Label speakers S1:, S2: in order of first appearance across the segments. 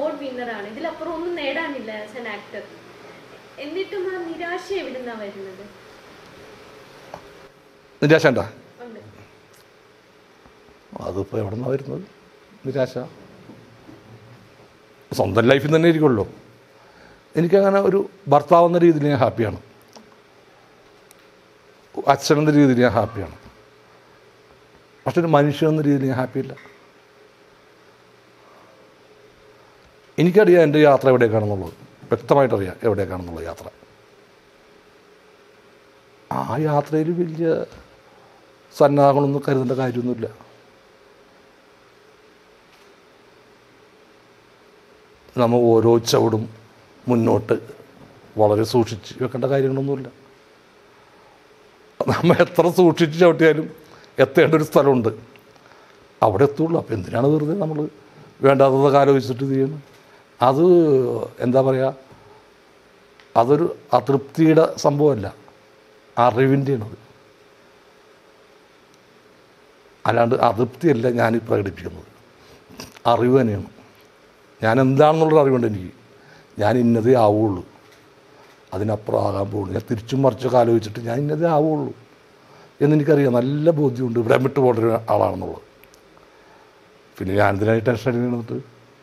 S1: award വിന്നറാണ് ഇതിലപ്പുറം ഒന്നും നേടാനില്ല as an actor എന്നിട്ടും ആ നിരാശ എവിടുന്നാ വരുന്നത്
S2: നിരാശ ഉണ്ടോ
S1: ഉണ്ട്
S2: അതിപ്പോൾ എവിടെ നിന്നാണ് വരുന്നത് നിരാശ സ്വന്തം ലൈഫിൽ തന്നെ ഇരിക്കുമല്ലോ എനിക്കങ്ങനെ ഒരു ഭർത്താവ് എന്ന രീതിയിൽ ഞാൻ ഹാപ്പിയാണ് അച്ഛൻ എന്ന രീതിയിൽ ഞാൻ ഹാപ്പിയാണ് പക്ഷെ ഒരു മനുഷ്യൻ എന്ന രീതിയിൽ ഞാൻ ഹാപ്പിയില്ല എനിക്കറിയാം എൻ്റെ യാത്ര എവിടേക്കാണെന്നുള്ളത് വ്യക്തമായിട്ടറിയാം എവിടേക്കാണെന്നുള്ളത് യാത്ര ആ യാത്രയിൽ വലിയ സന്നാഹങ്ങളൊന്നും കരുതേണ്ട കാര്യമൊന്നുമില്ല നമ്മൾ ഓരോ ചവിടും മുന്നോട്ട് വളരെ സൂക്ഷിച്ച് വെക്കേണ്ട കാര്യങ്ങളൊന്നുമില്ല നമ്മൾ എത്ര സൂക്ഷിച്ച് ചവിട്ടിയാലും എത്തേണ്ട ഒരു സ്ഥലമുണ്ട് അവിടെ എത്തുള്ളൂ അപ്പോൾ എന്തിനാണ് വെറുതെ നമ്മൾ വേണ്ടാത്തതൊക്കെ ആലോചിച്ചിട്ട് ഇത് ചെയ്യുന്നത് അത് എന്താ പറയുക അതൊരു അതൃപ്തിയുടെ സംഭവമല്ല അറിവിൻ്റെയാണത് അല്ലാണ്ട് അതൃപ്തിയല്ല ഞാൻ പ്രകടിപ്പിക്കുന്നത് അറിവ് തന്നെയാണ് ഞാൻ എന്താണെന്നുള്ളൊരു അറിവുണ്ട് എനിക്ക് ഞാൻ ഇന്നതേ ആവുള്ളൂ അതിനപ്പുറം ആകാൻ പോകുള്ളൂ ഞാൻ തിരിച്ചും മറിച്ചൊക്കെ ആലോചിച്ചിട്ട് ഞാൻ ഇന്നതേ ആവുള്ളൂ എന്നെനിക്കറിയാം നല്ല ബോധ്യമുണ്ട് ഇവിടെ വിട്ട് പോകേണ്ട ഒരു ആളാണെന്നുള്ളത് പിന്നെ ഞാൻ എന്തിനായി ടെൻഷൻ അടിക്കുന്നിട്ട്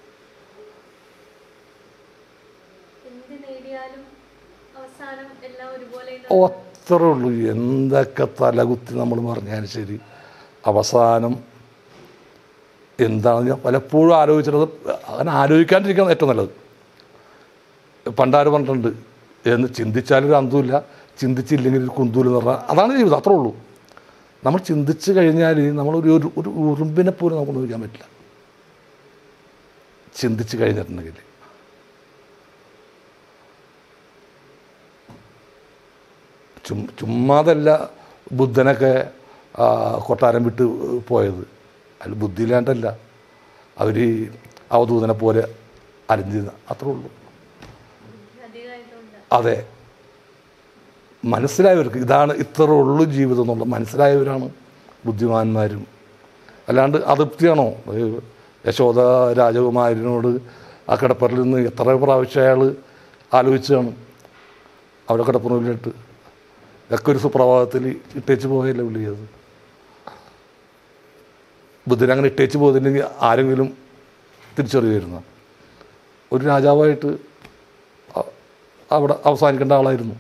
S1: എന്ത് നേടിയാലും അവസാനം എല്ലാം ഒരുപോലെ
S2: അത്രേ ഉള്ളൂ എന്തൊക്കെ തലകുത്തി നമ്മൾ പറഞ്ഞാലും ശരി അവസാനം എന്താണെന്ന് ഞാൻ പലപ്പോഴും ആലോചിച്ചിട്ടത് അങ്ങനെ ആലോചിക്കാണ്ടിരിക്കണം ഏറ്റവും നല്ലത് പണ്ടാര് പറഞ്ഞിട്ടുണ്ട് എന്ന് ചിന്തിച്ചാലൊരു അന്തമില്ല ചിന്തിച്ചില്ലെങ്കിൽ ഒരു കുന്തൂല് എന്ന് പറഞ്ഞാൽ അതാണ് ജീവിതം അത്രേ ഉള്ളൂ നമ്മൾ ചിന്തിച്ച് കഴിഞ്ഞാൽ നമ്മളൊരു ഒരു ഒരു ഉറുമ്പിനെ പോലും നമുക്ക് നോക്കാൻ പറ്റില്ല ചിന്തിച്ച് കഴിഞ്ഞിട്ടുണ്ടെങ്കിൽ ചും ചുമ്മാതല്ല ബുദ്ധനൊക്കെ ആ, കൊട്ടാരം വിട്ട് പോയത് അതിൽ ബുദ്ധിയില്ലാണ്ടല്ല അവർ അവധൂതനെ പോലെ അലഞ്ഞിരുന്ന അത്രേ ഉള്ളൂ
S1: അധികമായതുകൊണ്ട്
S2: അതെ മനസ്സിലായവർക്ക് ഇതാണ് ഇത്ര ഉള്ളു ജീവിതം എന്നുള്ളത് മനസ്സിലായവരാണ് ബുദ്ധിമാന്മാരും അല്ലാണ്ട് അതൃപ്തിയാണോ ഏ, യശോദ രാജകുമാരനോട് ആ കിടപ്പറിൽ നിന്ന് എത്ര പ്രാവശ്യം അയാൾ ആലോചിച്ചാണ് അവിടെ കിടപ്പുറയിലിട്ട് ഒക്കെ ഒരു സുപ്രഭാതത്തിൽ ഇട്ടേച്ച് പോയല്ലേ പുള്ളി ചെയ്തത് ബുദ്ധൻ അങ്ങനെ ഇട്ടേച്ച് പോയതില്ലെങ്കിൽ ആരെങ്കിലും തിരിച്ചറിയുമായിരുന്നു ഒരു രാജാവായിട്ട് അ- അവിടെ അവസാനിക്കേണ്ട ആളായിരുന്നു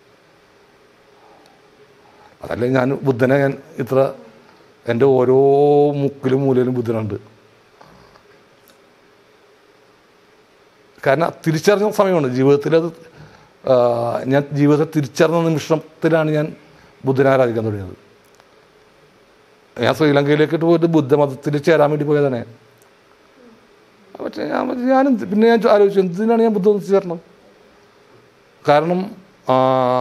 S2: അതല്ലേ ഞാൻ ബുദ്ധനെ ഞാൻ ഇത്ര എൻ്റെ ഓരോ മുക്കിലും മൂലയിലും ബുദ്ധനുണ്ട് കാരണം തിരിച്ചറിഞ്ഞ സമയമാണ് ജീവിതത്തിൽ അത് ആ, ഞാൻ ജീവിതത്തെ തിരിച്ചറിഞ്ഞ നിമിഷത്തിലാണ് ഞാൻ ബുദ്ധനെ ആരാധിക്കാൻ തുടങ്ങിയത് ഞാൻ ശ്രീലങ്കയിലേക്ക് പോയിട്ട് ബുദ്ധമതത്തിൽ ചേരാൻ വേണ്ടി പോയതാണ് പക്ഷേ ഞാൻ ഞാൻ പിന്നെ ഞാൻ ആലോചിച്ചു എന്തിനാണ് ഞാൻ ബുദ്ധമതത്തിൽ ചേരണം കാരണം ആ,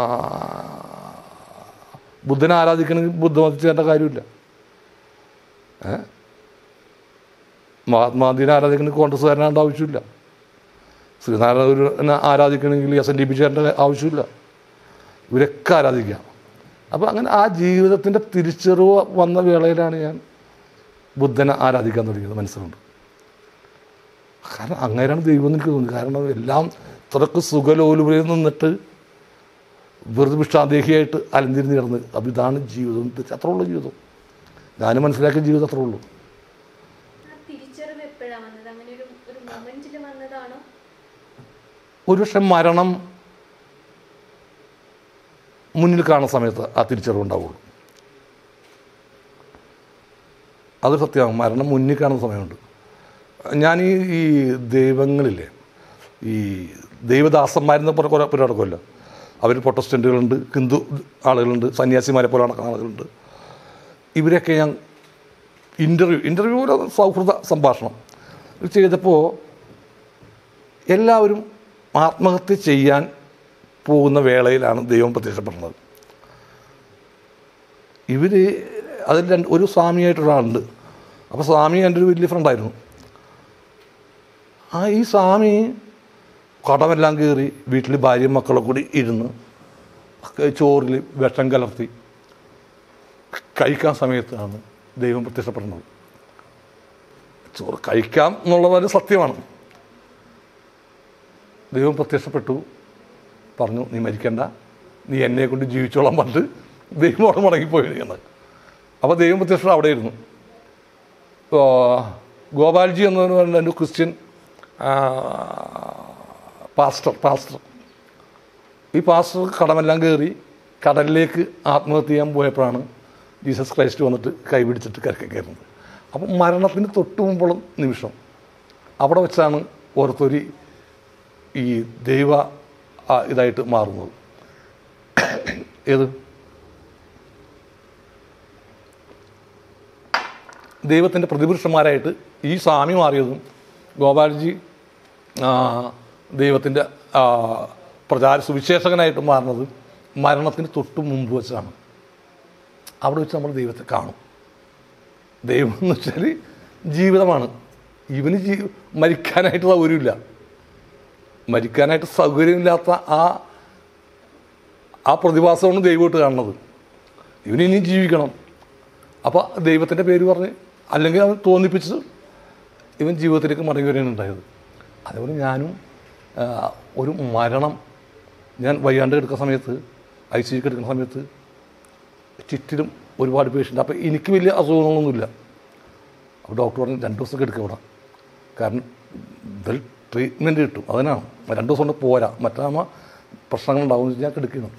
S2: ബുദ്ധനെ ആരാധിക്കണമെങ്കിൽ ബുദ്ധമതത്തിൽ ചേരേണ്ട കാര്യമില്ല ഏ മഹാത്മാഗാന്ധിനെ ആരാധിക്കണമെങ്കിൽ കോൺഗ്രസ്സുകാരനാണ്ട് ആവശ്യമില്ല ശ്രീനാരായണ ഗുരുവിനെ ആരാധിക്കണമെങ്കിൽ എസ് എൻ ഡി പി ചേരേണ്ട ആവശ്യമില്ല ഇവരൊക്കെ ആരാധിക്കാം അപ്പോൾ അങ്ങനെ ആ ജീവിതത്തിൻ്റെ തിരിച്ചറിവ് വന്ന വേളയിലാണ് ഞാൻ ബുദ്ധനെ ആരാധിക്കാൻ തുടങ്ങിയത് മനസ്സിലുണ്ട് കാരണം അങ്ങനെയാണ് ദൈവം എന്ന് എനിക്ക് തോന്നി കാരണം എല്ലാം ഇത്രക്ക് സുഖലോലുപയിൽ നിന്നിട്ട് വെറുതെ വിഷാദേഹിയായിട്ട് അലഞ്ഞിരുന്ന് കിടന്ന് അപ്പോൾ ഇതാണ് ജീവിതം ഇത് അത്രേ ഉള്ളൂ ജീവിതം ഞാൻ മനസ്സിലാക്കിയ ജീവിതം അത്രേ ഉള്ളൂ
S1: ആ തിരിച്ചറിവ് എപ്പോഴാണ് വന്നത് അങ്ങനെ ഒരു ഒരു മൊമെന്റിൽ വന്നതാണോ
S2: ഒരുപക്ഷെ മരണം മുന്നിൽ കാണുന്ന സമയത്ത് ആ തിരിച്ചറിവ് ഉണ്ടാവുള്ളൂ അത് സത്യമാണ് മരണം മുന്നിൽ കാണുന്ന സമയമുണ്ട് ഞാൻ ഈ ഈ ദൈവങ്ങളില്ലേ ഈ ദൈവദാസന്മാരെന്ന് പറഞ്ഞ കുറേ പേര് നടക്കുമല്ലോ അവർ പ്രൊട്ടസ്റ്റൻറ്റുകളുണ്ട് ഹിന്ദു ആളുകളുണ്ട് സന്യാസിമാരെ പോലെ നടക്കുന്ന ആളുകളുണ്ട് ഇവരെയൊക്കെ ഞാൻ ഇൻ്റർവ്യൂ ഇൻ്റർവ്യൂ പോലെ സൗഹൃദ സംഭാഷണം ഇത് ചെയ്തപ്പോൾ എല്ലാവരും ആത്മഹത്യ ചെയ്യാൻ പോകുന്ന വേളയിലാണ് ദൈവം പ്രത്യക്ഷപ്പെടുന്നത് ഇവർ അതിൽ രണ്ട് ഒരു സ്വാമിയായിട്ടൊരാളുണ്ട് അപ്പോൾ സ്വാമി എൻ്റെ ഒരു വലിയ ഫ്രണ്ടായിരുന്നു ആ ഈ സ്വാമി കടമെല്ലാം കയറി വീട്ടിൽ ഭാര്യയും മക്കളെ കൂടി ഇരുന്ന് ചോറിൽ വിഷം കലർത്തി കഴിക്കാൻ സമയത്താണ് ദൈവം പ്രത്യക്ഷപ്പെടുന്നത് ചോറ് കഴിക്കാം എന്നുള്ളത് ഒരു സത്യമാണ് ദൈവം പ്രത്യക്ഷപ്പെട്ടു പറഞ്ഞു നീ മരിക്കണ്ട നീ എന്നെ കൊണ്ട് ജീവിച്ചോളാൻ പറഞ്ഞിട്ട് ദൈവം അവിടെ മടങ്ങിപ്പോയി എന്ന് അപ്പോൾ ദൈവം പ്രത്യക്ഷം അവിടെ ഇരുന്നു ആ, ഗോപാൽജി എന്ന് പറഞ്ഞ ഒരു ക്രിസ്ത്യൻ ആ, പാസ്റ്റർ പാസ്റ്റർ ഈ പാസ്റ്റർ കടമെല്ലാം കയറി കടലിലേക്ക് ആത്മഹത്യ ചെയ്യാൻ പോയപ്പോഴാണ് ജീസസ് ക്രൈസ്റ്റ് വന്നിട്ട് കൈപിടിച്ചിട്ട് കരക്ക് കയറുന്നത് അപ്പം മരണത്തിന് തൊട്ട് മുമ്പുള്ള നിമിഷം അവിടെ വെച്ചാണ് ഓരോരുത്തർ ഈ ദൈവ ആ, ഇതായിട്ട് മാറുന്നത് ഏത് ദൈവത്തിൻ്റെ പ്രതിപുരുഷന്മാരായിട്ട് ഈ സ്വാമി മാറിയതും ഗോപാൽജി ദൈവത്തിൻ്റെ പ്രചാര സുവിശേഷകനായിട്ട് മാറുന്നത് മരണത്തിന് തൊട്ട് മുമ്പ് വെച്ചാണ് അവിടെ വെച്ച് നമ്മൾ ദൈവത്തെ കാണും ദൈവം എന്ന് വെച്ചാൽ ജീവിതമാണ് ഇവന് ജീ മരിക്കാനായിട്ട് സൗകര്യമില്ല മരിക്കാനായിട്ട് സൗകര്യമില്ലാത്ത ആ ആ പ്രതിഭാസമാണ് ദൈവമായിട്ട് കാണുന്നത് ഇവന് ഇനി ജീവിക്കണം അപ്പോൾ ദൈവത്തിൻ്റെ പേര് പറഞ്ഞ് അല്ലെങ്കിൽ അത് തോന്നിപ്പിച്ച് ഇവൻ ജീവിതത്തിലേക്ക് മടങ്ങി വരികയാണ് ഉണ്ടായത് അതേപോലെ ഞാനും ആ, ഒരു മരണം ഞാൻ വയ്യാണ്ട് കിടക്കുന്ന സമയത്ത് ഐ സി എടുക്കുന്ന സമയത്ത് ചുറ്റിലും ഒരുപാട് പേഷ്യൻ്റ് അപ്പോൾ എനിക്ക് വലിയ അസുഖങ്ങളൊന്നുമില്ല അപ്പോൾ ഡോക്ടർ പറഞ്ഞു രണ്ട് ദിവസം എടുക്കുക ഇവിടെ കാരണം ഇതിൽ ട്രീറ്റ്മെൻറ്റ് കിട്ടും അതിനാണ് രണ്ട് ദിവസം കൊണ്ട് പോരാ മറ്റാകുമ്പോൾ പ്രശ്നങ്ങളുണ്ടാവും എന്ന് വെച്ച് ഞാൻ കിടക്കണം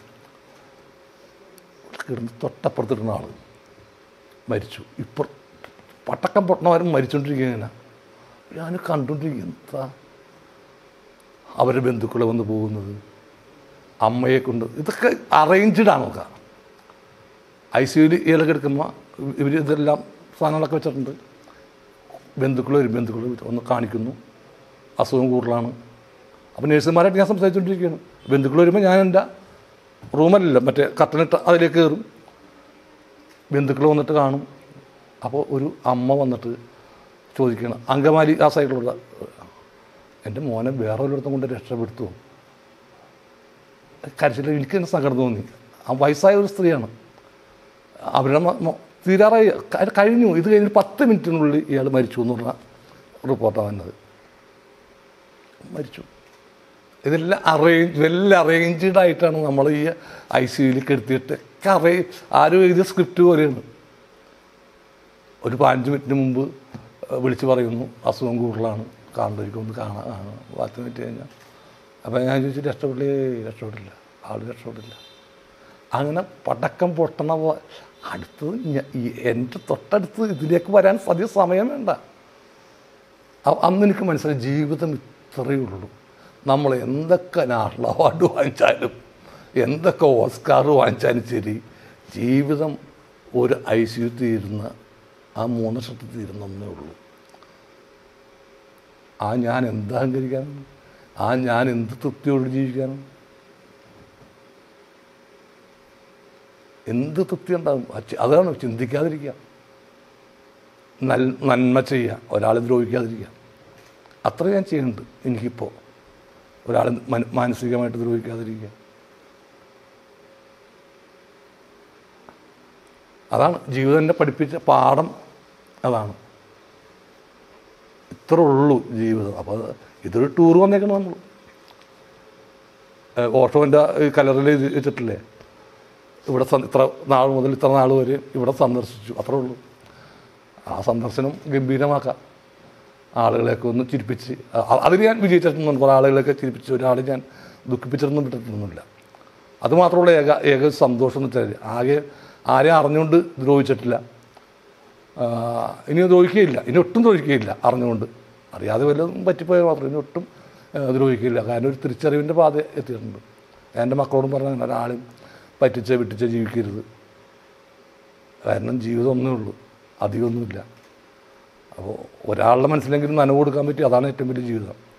S2: കിടന്ന് തൊട്ടപ്പുറത്തിടുന്ന ആൾ മരിച്ചു ഇപ്പുറ പട്ടക്കം പൊട്ടണവരും മരിച്ചുകൊണ്ടിരിക്കുകയാണ് ഞാൻ കണ്ടുകൊണ്ടിരിക്കുക എന്താ അവരുടെ ബന്ധുക്കളെ വന്ന് പോകുന്നത് അമ്മയെ കൊണ്ട് ഇതൊക്കെ അറേഞ്ച്ഡ് ആണ് നോക്കുക ഐ സി യുയിൽ ഇലക്കെ എടുക്കുമ്പോൾ ഇവർ ഇതെല്ലാം സാധനങ്ങളൊക്കെ വെച്ചിട്ടുണ്ട് ബന്ധുക്കൾ വരും ബന്ധുക്കൾ ഒന്ന് കാണിക്കുന്നു അസുഖം കൂടുതലാണ് അപ്പോൾ നഴ്സുമാരായിട്ട് ഞാൻ സംസാരിച്ചുകൊണ്ടിരിക്കുകയാണ് ബന്ധുക്കൾ വരുമ്പോൾ ഞാൻ എൻ്റെ റൂമല്ല മറ്റേ കത്തനിട്ട് അതിലേക്ക് കയറും ബന്ധുക്കൾ വന്നിട്ട് കാണും അപ്പോൾ ഒരു അമ്മ വന്നിട്ട് ചോദിക്കണം അങ്കമാലി ആ സൈഡിലുള്ള എൻ്റെ മോനെ വേറെ ഒരിടത്തും കൊണ്ട് രക്ഷപ്പെടുത്തുമോ കരച്ചിൽ എനിക്ക് തന്നെ സങ്കടം തോന്നി ആ വയസ്സായ ഒരു സ്ത്രീയാണ് അവരുടെ മ- മ- തീരാറായി ക- കഴിഞ്ഞു ഇത് കഴിഞ്ഞ് പത്ത് മിനിറ്റിനുള്ളിൽ ഇയാൾ മരിച്ചു എന്നുള്ള റിപ്പോർട്ടാണ് വന്നത് മരിച്ചു ഇതെല്ലാം അറേഞ്ച് വെൽ അറേഞ്ച്ഡ് ആയിട്ടാണ് നമ്മൾ ഈ ഐ സി യുയിൽ കെടുത്തിയിട്ട് ഒക്കെ അറേ ആരും എഴുതിയ സ്ക്രിപ്റ്റ് പോലെയാണ് ഒരു പതിനഞ്ച് മിനിറ്റിന് മുമ്പ് ഏഹ്, വിളിച്ച് പറയുന്നു അസുഖം കൂടുതലാണ് കാണുന്നവർക്ക് ഒന്ന് കാണാൻ കാണാം പത്ത് മിനിറ്റ് കഴിഞ്ഞാൽ അപ്പോൾ ഞാൻ ചോദിച്ചു രക്ഷപ്പെടില്ലേ രക്ഷപ്പെടില്ല ആൾ രക്ഷപ്പെടില്ല അങ്ങനെ പടക്കം പൊട്ടണ പോ അടുത്ത് ഞ- ഈ എൻ്റെ തൊട്ടടുത്ത് ഇതിലേക്ക് വരാൻ അധികം സമയം വേണ്ട അ- അന്ന് എനിക്ക് മനസ്സിലായി ജീവിതം ഇത്രയേ ഉള്ളൂ നമ്മൾ എന്തൊക്കെ നാഷണൽ അവാർഡ് വാങ്ങിച്ചാലും എന്തൊക്കെ ഓസ്കാർ വാങ്ങിച്ചാലും ശരി ജീവിതം ഒരു ഐ സി യു തീരുന്ന ആ മൂന്ന് വർഷത്തിൽ തീരുന്നേ ഉള്ളൂ ആ ഞാൻ എന്ത് അഹങ്കരിക്കാനാണ് ആ ഞാൻ എന്ത് തൃപ്തിയോട് ജീവിക്കാനാണ് എന്ത് തൃപ്തി ഉണ്ടാകും ആ ചി- അതാണ് ചിന്തിക്കാതിരിക്കുക നൽ നന്മ ചെയ്യുക ഒരാളെ ദ്രോഹിക്കാതിരിക്കുക അത്ര ഞാൻ ചെയ്യുന്നുണ്ട് എനിക്കിപ്പോൾ ഒരാളെ മന- മാനസികമായിട്ട് ദ്രോഹിക്കാതിരിക്കുക അതാണ് ജീവിതം എന്നെ പഠിപ്പിച്ച പാഠം അതാണ് ഇത്ര ഉള്ളൂ ജീവിതം അപ്പോൾ ഇതൊരു ടൂർ വന്നേക്കണം നമ്മൾ ഓട്ടോൻ്റെ കലറിൽ എഴുതി വെച്ചിട്ടില്ലേ ഇവിടെ സ- ഇത്ര നാൾ മുതൽ ഇത്ര നാൾ വരെ ഇവിടെ സന്ദർശിച്ചു അത്രേ ഉള്ളൂ ആ സന്ദർശനം ഗംഭീരമാക്കാം ആളുകളെയൊക്കെ ഒന്ന് ചിരിപ്പിച്ച് അ- അതിന് ഞാൻ വിജയിച്ചിട്ടൊന്നും കുറേ ആളുകളെയൊക്കെ ചിരിപ്പിച്ച് ഒരാളെ ഞാൻ ദുഃഖിപ്പിച്ചിട്ടൊന്നും വിട്ടിട്ടൊന്നുമില്ല അത് മാത്രമുള്ള ഏക ഏക സന്തോഷം എന്ന് വെച്ചാൽ ആകെ ആരെയും അറിഞ്ഞുകൊണ്ട് ദ്രോഹിച്ചിട്ടില്ല ആ, ഇനി ദ്രോഹിക്കുകയില്ല ഇനി ഒട്ടും ദ്രോഹിക്കുകയില്ല അറിഞ്ഞുകൊണ്ട് അറിയാതെ വല്ലതും പറ്റിപ്പോയാൽ മാത്രം ഇനി ഒട്ടും ആ, ദ്രോഹിക്കുകയില്ല കാരണം ഒരു തിരിച്ചറിവിൻ്റെ പാത എത്തിയിട്ടുണ്ട് എൻ്റെ മക്കളോടും പറഞ്ഞ ഒരാളും പറ്റിച്ച് വിട്ടിച്ച് ജീവിക്കരുത് കാരണം ജീവിതം ഒന്നേ ഉള്ളൂ അധികമൊന്നുമില്ല അപ്പോൾ ഒരാളുടെ മനസ്സിലെങ്കിലും നനവ് കൊടുക്കാൻ പറ്റി അതാണ് ഏറ്റവും വലിയ ജീവിതം